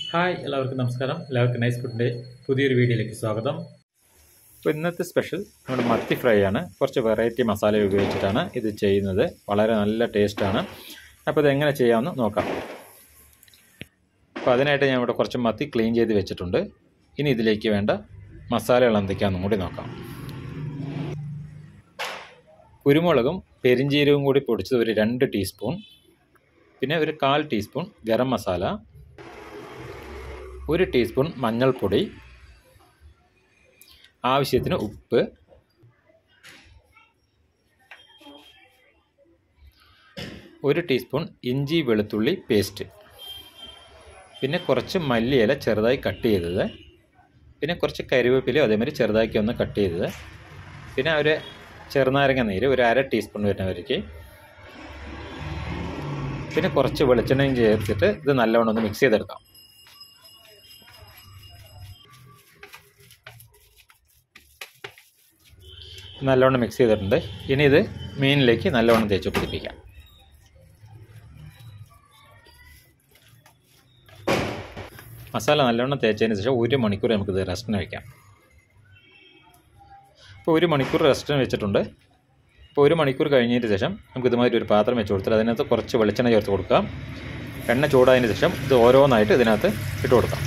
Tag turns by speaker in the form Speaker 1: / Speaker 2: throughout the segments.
Speaker 1: hi എല്ലാവർക്കും നമസ്കാരം എല്ലാവർക്കും നൈസ് ഫുഡിൻ്റെ പുതിയൊരു വീഡിയോയിലേക്ക് സ്വാഗതം അപ്പോൾ ഇന്നത്തെ സ്പെഷ്യൽ നമ്മുടെ മത്തി ഫ്രൈ ആണ് കുറച്ച് വെറൈറ്റി മസാല ഉപയോഗിച്ചിട്ടാണ് ഇത് ചെയ്യുന്നത് വളരെ നല്ല ടേസ്റ്റാണ് അപ്പോൾ ഇത് എങ്ങനെ ചെയ്യാമെന്ന് നോക്കാം അപ്പോൾ അതിനായിട്ട് ഞാൻ ഇവിടെ കുറച്ച് മത്തി ക്ലീൻ ചെയ്ത് വെച്ചിട്ടുണ്ട് ഇനി ഇതിലേക്ക് വേണ്ട മസാലകൾ എന്തൊക്കെയാണെന്നും കൂടി നോക്കാം കുരുമുളകും പെരിഞ്ചീരവും കൂടി പൊടിച്ചത് ഒരു രണ്ട് ടീസ്പൂൺ പിന്നെ ഒരു കാൽ ടീസ്പൂൺ ഗരം മസാല ഒരു ടീസ്പൂൺ മഞ്ഞൾപ്പൊടി ആവശ്യത്തിന് ഉപ്പ് ഒരു ടീസ്പൂൺ ഇഞ്ചി വെളുത്തുള്ളി പേസ്റ്റ് പിന്നെ കുറച്ച് മല്ലിയില ചെറുതായി കട്ട് ചെയ്തത് പിന്നെ കുറച്ച് കരിവേപ്പിലയും അതേമാതിരി ചെറുതാക്കി ഒന്ന് കട്ട് ചെയ്തത് പിന്നെ ഒരു ചെറുനാരങ്ങ നീര് ഒരു അര ടീസ്പൂൺ വരുന്നവർക്ക് പിന്നെ കുറച്ച് വെളിച്ചെണ്ണയും ചേർത്തിട്ട് ഇത് നല്ലവണ്ണം ഒന്ന് മിക്സ് ചെയ്തെടുക്കാം നല്ലവണ്ണം മിക്സ് ചെയ്തിട്ടുണ്ട് ഇനി ഇത് മീനിലേക്ക് നല്ലവണ്ണം തേച്ച് പിടിപ്പിക്കാം മസാല നല്ലവണ്ണം തേച്ചതിന് ശേഷം ഒരു മണിക്കൂർ നമുക്കിത് റെസ്റ്റിന് വയ്ക്കാം ഇപ്പോൾ ഒരു മണിക്കൂർ റെസ്റ്റിന് വെച്ചിട്ടുണ്ട് ഇപ്പോൾ ഒരു മണിക്കൂർ കഴിഞ്ഞതിന് ശേഷം നമുക്ക് ഇതുമാതിരി ഒരു പാത്രം വെച്ച് കൊടുത്തിട്ട് അതിനകത്ത് കുറച്ച് വെളിച്ചെണ്ണ ചേർത്ത് കൊടുക്കാം എണ്ണ ചൂടായതിന് ശേഷം ഇത് ഓരോന്നായിട്ട് ഇതിനകത്ത് ഇട്ട് കൊടുക്കാം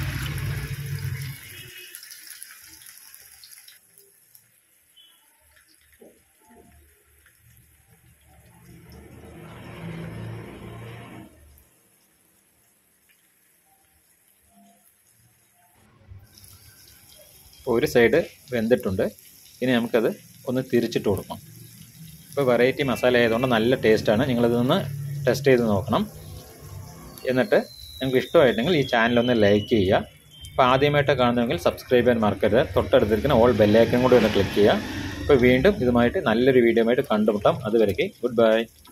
Speaker 1: ഒരു സൈഡ് വെന്തിട്ടുണ്ട് ഇനി നമുക്കത് ഒന്ന് തിരിച്ചിട്ട് കൊടുക്കാം ഇപ്പോൾ വെറൈറ്റി മസാല ആയതുകൊണ്ട് നല്ല ടേസ്റ്റാണ് നിങ്ങളിതൊന്ന് ടെസ്റ്റ് ചെയ്ത് നോക്കണം എന്നിട്ട് നിങ്ങൾക്ക് ഇഷ്ടമായിട്ടുണ്ടെങ്കിൽ ഈ ചാനലൊന്ന് ലൈക്ക് ചെയ്യുക അപ്പോൾ ആദ്യമായിട്ട് കാണുന്നതെങ്കിൽ സബ്സ്ക്രൈബ് ചെയ്യാൻ മറക്കരുത് തൊട്ടടുത്തിരിക്കുന്ന ഓൾ ബെല്ലൈക്കൻ കൂടി ഒന്ന് ക്ലിക്ക് ചെയ്യുക അപ്പോൾ വീണ്ടും ഇതുമായിട്ട് നല്ലൊരു വീഡിയോ ആയിട്ട് കണ്ടുമുട്ടാം അതുവരേക്ക് ഗുഡ് ബൈ